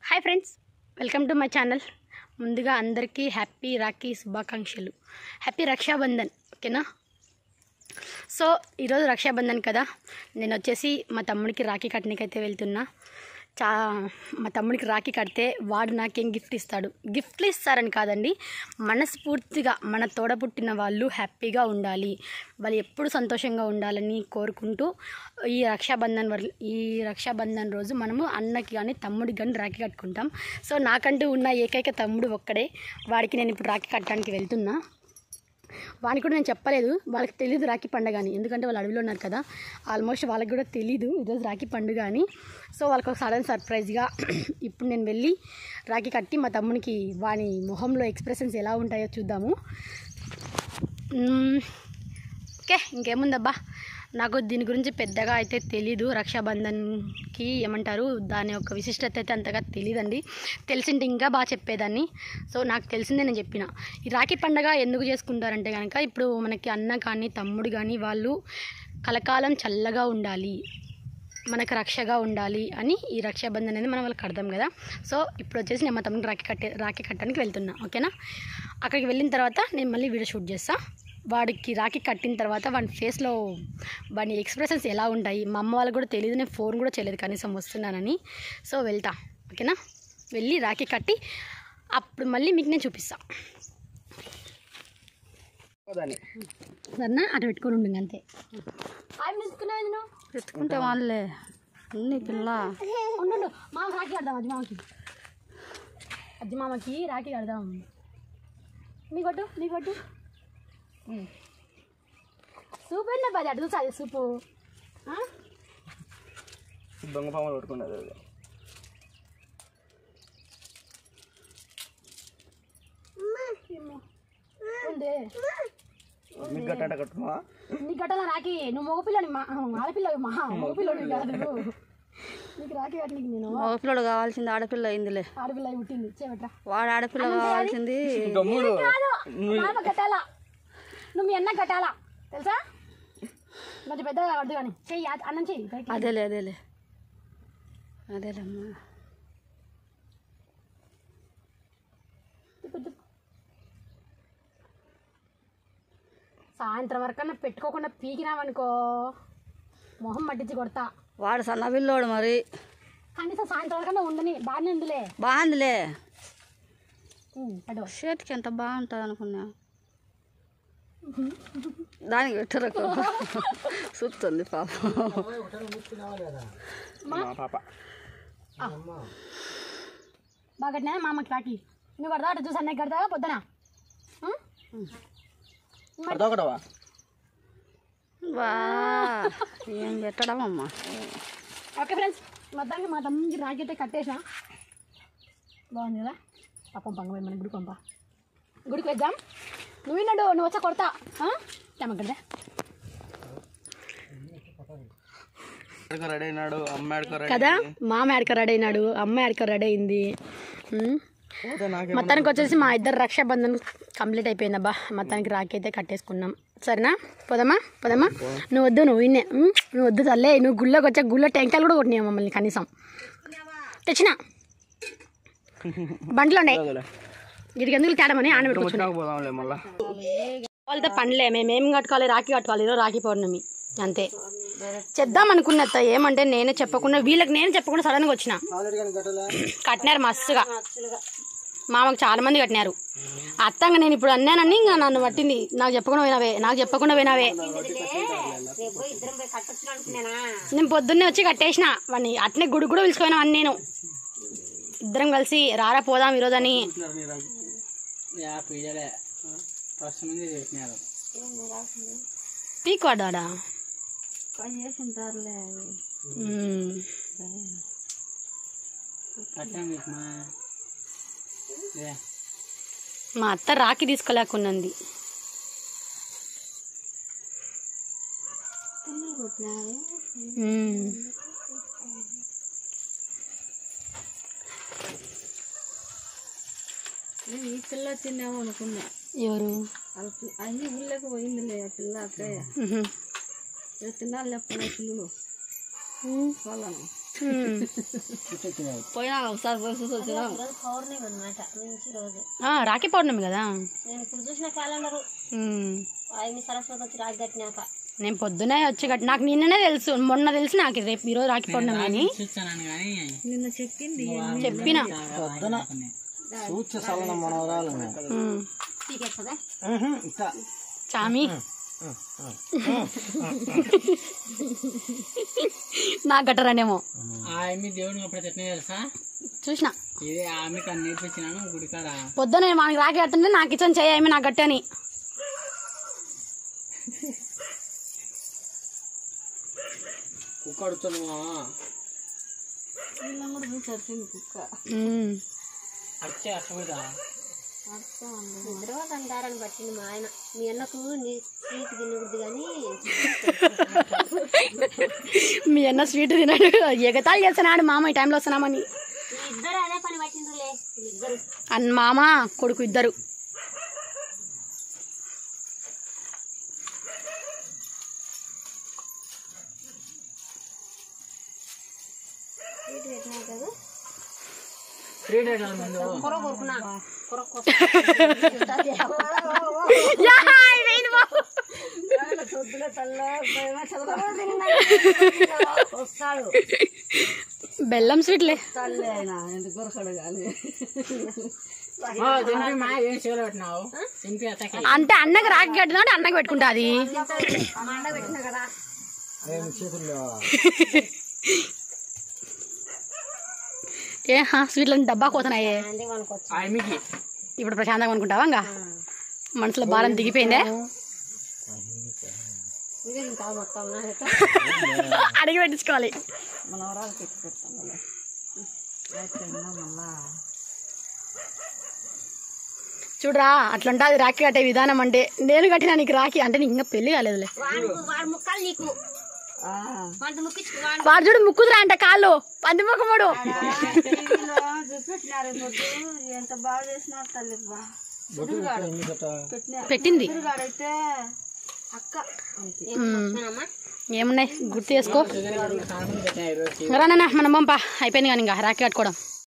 Hi friends welcome to my channel ముందుగా అందరికీ happy Rakhi శుభాకాంక్షలు హ్యాపీ రక్షాబంధన్ ఓకేనా సో ఈరోజు రక్షాబంధన్ కదా నేను వచ్చేసి మా తమ్ముడికి రాఖీ కట్టడానికి అయితే వెళ్తున్నా చా మా తమ్ముడికి రాఖీ కడితే వాడు నాకేం గిఫ్ట్ ఇస్తాడు గిఫ్ట్లు ఇస్తారని కాదండి మనస్ఫూర్తిగా మన తోడ పుట్టిన వాళ్ళు హ్యాపీగా ఉండాలి వాళ్ళు ఎప్పుడు సంతోషంగా ఉండాలని కోరుకుంటూ ఈ రక్షాబంధన్ వర్ ఈ రక్షాబంధన్ రోజు మనము అన్నకి కానీ తమ్ముడికి కానీ రాఖీ కట్టుకుంటాం సో నాకంటూ ఉన్న ఏకైక తమ్ముడు ఒక్కడే వాడికి నేను ఇప్పుడు రాఖీ కట్టడానికి వెళ్తున్నా వానికి కూడా నేను చెప్పలేదు వాళ్ళకి తెలియదు రాఖీ పండుగ అని ఎందుకంటే వాళ్ళు అడవిలో ఉన్నారు కదా ఆల్మోస్ట్ వాళ్ళకి కూడా తెలీదు ఈరోజు రాఖీ పండుగ అని సో వాళ్ళకి ఒక సడన్ సర్ప్రైజ్గా ఇప్పుడు నేను వెళ్ళి రాఖీ కట్టి మా తమ్మునికి వాని మొహంలో ఎక్స్ప్రెషన్స్ ఎలా ఉంటాయో చూద్దాము మ్మ్. ఓకే ఇంకేముందబ్బా నాకు దీని గురించి పెద్దగా అయితే తెలీదు రక్షాబంధన్కి ఏమంటారు దాని యొక్క విశిష్టత అయితే అంతగా తెలియదండి తెలిసింటే ఇంకా బాగా చెప్పేదాన్ని సో నాకు తెలిసిందే నేను చెప్పిన ఈ రాఖీ పండగ ఎందుకు చేసుకుంటారంటే కనుక ఇప్పుడు మనకి అన్న కానీ తమ్ముడు కానీ వాళ్ళు కలకాలం చల్లగా ఉండాలి మనకు రక్షగా ఉండాలి అని ఈ రక్షాబంధన్ అనేది మనం వాళ్ళకి అర్థం కదా సో ఇప్పుడు వచ్చేసి నేను మా తమ్ముడికి రాఖీ కట్టే రాఖీ కట్టడానికి వెళ్తున్నా ఓకేనా అక్కడికి వెళ్ళిన తర్వాత నేను మళ్ళీ వీడియో షూట్ చేస్తా వాడికి రాఖీ కట్టిన తర్వాత వాడి ఫేస్లో వాడి ఎక్స్ప్రెషన్స్ ఎలా ఉంటాయి మా అమ్మ వాళ్ళకి కూడా తెలియదు నేను ఫోన్ కూడా చేయలేదు కనీసం వస్తున్నానని సో వెళ్తా ఓకేనా వెళ్ళి రాఖీ కట్టి అప్పుడు మళ్ళీ మీకు నేను చూపిస్తా సరేనా అటు పెట్టుకొని ఉండు అంతే ఎత్తుకుంటే వాళ్ళే అన్ని పిల్ల ఉండు మామ రాఖీ కడదాం అజ్జి మామకి అజ్జి మామకి రాఖీ కడదాం నీ కొట్టు నీ కొట్టు సూప్ ఏంటో పది అటు చూసా సూపు ఆ? దొంగ పాములు కొట్టుకున్నది అది ఉందే మీకు గట్ట కట్టుకున్నావా నీ గట్టల రాఖీ నువ్వు మగపిల్లని మా ఆడపిల్లవి మా మగపిల్లడు కాదు నీకు రాఖీ కట్టనికి నేను మగపిల్లడు కావాల్సింది ఆడపిల్ల అయిందిలే ఆడపిల్ల పుట్టింది చేపట్రా వాడు ఆడపిల్ల కావాల్సింది గమ్ముడు కాదు మామ కట్టాలా నువ్వు మీ అన్న కట్టాలా తెలుసా కొంచెం పెద్దగా కడదు కానీ చెయ్యి ఆ- అన్నం చెయ్యి పైకి. అదేలే అదేలే అదేలేమ్మా తిప్పు, తిప్పు. సాయంత్రం వరకన్నా పెట్టుకోకుండా పీకినామనుకో మొహం మట్టించి కొడతా వాడు సన్నపిల్లోడు మరి కనీసం సాయంత్రం వరకన్నా ఉండని బాగానే ఉందిలే బాగుందిలే ఉమ్, పడు చేతికి ఎంత బాగుంటుంది అనుకున్నా దానికి పెట్టరకు చూస్తుంది పాపం మా పాప బాగా కట్టినా మామకి రాకి నువ్వు కడతా అటు చూసి అన్నయ్య కడతావా పొద్దున ఉమ్? అర్థం ఒకటవా వా ఏం పెట్టడం అమ్మా ఓకే ఫ్రెండ్స్ మొత్తానికి మా తమ్ముడికి రాకి అయితే కట్టేసా బాగుంది కదా పాపం పంగ మన గుడికి పంప గుడికి వెళ్దాం నువ్వు విన్నాడు నువ్వు వచ్చా కొడతా తెమ్మకదా రెడీ అయినాడు అమ్మ ఎడక రెడీ కదా మామ ఆడక రెడీ అయినాడు అమ్మ ఆడక రెడీ అయింది ఉమ్. పోతే నాకే మొత్తానికి వచ్చేసి మా ఇద్దరు రక్షాబంధన్ కంప్లీట్ అయిపోయిందబ్బా మొత్తానికి రాఖీ అయితే కట్టేసుకున్నాం సరేనా పోదామా పోదామా నువ్వు వద్దు నువ్వు విన్నే ఉమ్, నువ్వు వద్దు తల్లే నువ్వు గుళ్ళోకి వచ్చా గుళ్ళో టెంకాయలు కూడా కొట్టినావు మమ్మల్ని కనీసం తెచ్చినా బండ్లు ఉన్నాయి వదిలే. వీటికి ఎందుకు తేడమని ఆన పెట్టుకోవచ్చు వచ్చినాక పోదాంలే మళ్ళా వాళ్ళతో పనిలే మేము ఏం కట్టుకోవాలి రాఖీ కట్టుకోవాలి ఈరోజు రాఖీ పౌర్ణమి అంతే చేద్దాం అనుకున్న అత్త ఏమంటే నేనే చెప్పకుండా వీళ్ళకి నేను చెప్పకుండా సడన్గా వచ్చిన కట్టినారు మస్తుగా మామకు చాలా మంది కట్టినారు అత్తంగా నేను ఇప్పుడు అన్నానని ఇంకా నన్ను పట్టింది నాకు చెప్పకుండా పోయినావే నాకు చెప్పకుండా పోయినావే నేను పొద్దున్నే వచ్చి కట్టేసిన వాడిని అట్నే గుడి కూడా పిలుచుకోయినా అని నేను ఇద్దరం కలిసి రారా పోదాం ఈరోజు అని పీక్ వాడాడా చేసింటారులే మ్మ్. మా అత్త రాకి తీసుకోలేకున్నది మ్మ్. నేను ఈ పిల్ల తిన్నాము అనుకున్నా ఎవరు వాళ్ళ పి- అన్ని ఊళ్ళోకి పోయిందిలే ఆ పిల్ల అక్కయ్య మ్హూ. తిన్నాను లేకపోతే పిల్లలు మ్మ్. వాళ్ళను ఉమ్. పోయినా ఒకసారి పోయి చూసి వచ్చినాం పౌర్ణమి అనమాట మంచి రోజు ఆ, రాఖీ పౌర్ణమి కదా నేను ఇప్పుడు చూసిన క్యాలెండరు ఉమ్. ఆయన్ని సరస్వతి వచ్చి రాగి కట్టినాక నేను పొద్దునే వచ్చి కట్ నాకు నిన్ననే తెలుసు మొన్న తెలుసు నాకు రేపు ఈరోజు రాఖీ పౌర్ణమి అని నిన్న చెప్పింది చెప్పిన పొద్దున సూచ సలన మనవరాలు ఉమ్. పీకేస్తుందా ఇట్లా చామి నాకు గట్టరనేమో ఆమె దేవుడిని అప్పుడు ఎట్లా తెలుసా చూసిన ఇది ఆమెకు అని నేర్పించినాను గుడికాడ పొద్దున నేను మనకి రాఖీ కడుతుంటే నాకు ఇచ్చని చేయ నాకు గట్టని కుక్క అడుగుతున్నావా నిన్న కూడా చూసి వచ్చింది కుక్క ఉమ్. అచ్చే అసలు నిద్ర అంటారని పట్టింది మా ఆయన మీ అన్నకు నీ స్వీట్ తినకూడదు కానీ మీ అన్న స్వీట్ తినాడు ఎగతాళి చేస్తున్నాడు మామ ఈ టైంలో వస్తున్నామని మీ ఇద్దరు అదే పని పట్టిందిలే ఇద్దరు అన్న మామ కొడుకు ఇద్దరు స్వీట్ పెట్టినా కదా త్రీ డేస్ ముందు కూర కొరుకున్నా కూర యా, ఇదేంది బాబు? వస్తాడు బెల్లం స్వీట్లే తల్లి ఆయన ఎందుకు కొరకడు కానీ దింపి మా ఏం చేలో పెట్టినావు దింపి అతకి అంటే అన్నకి రాఖీ కట్టినా అన్నకి పెట్టుకుంటా అది ఏ హా, స్వీట్లని డబ్బా కోతున్నాయే అంటే మనకొచ్చు ఆమెకి ఇప్పుడు ప్రశాంతంగా అనుకుంటావా ఇంకా మనసులో భారం దిగిపోయిందే ఇదే ఇంకా మొత్తం నాకైతే అడిగి పెట్టించుకోవాలి మన వరాలు పెట్టి పెడతాం మళ్ళీ మళ్ళా చూడరా అట్లుంటుంది రాఖీ కట్టే విధానం అంటే నేను కట్టినా నీకు రాఖీ అంటే నీకు ఇంకా పెళ్లి కాలేదులే వాడు వాడు ముక్కలు నీకు ఆ, వాడు ముక్కించు వాడు వాడు చూడు ముక్కుదురా అంట కాళ్ళు పంది ముఖముడు టీవీలో చూపెట్టినారు పొద్దు ఎంత బాగా చేసినారు తల్లి బా పెట్టినా పెట్టింది ఎదురుగాడైతే అక్క ఏమమ్మా ఏమున్నాయి గుర్తు చేసుకో స్నానం పెట్టినా ఈరోజు రానా మనం పంపా అయిపోయింది కానీ ఇంకా రాఖీ కట్టుకోవడం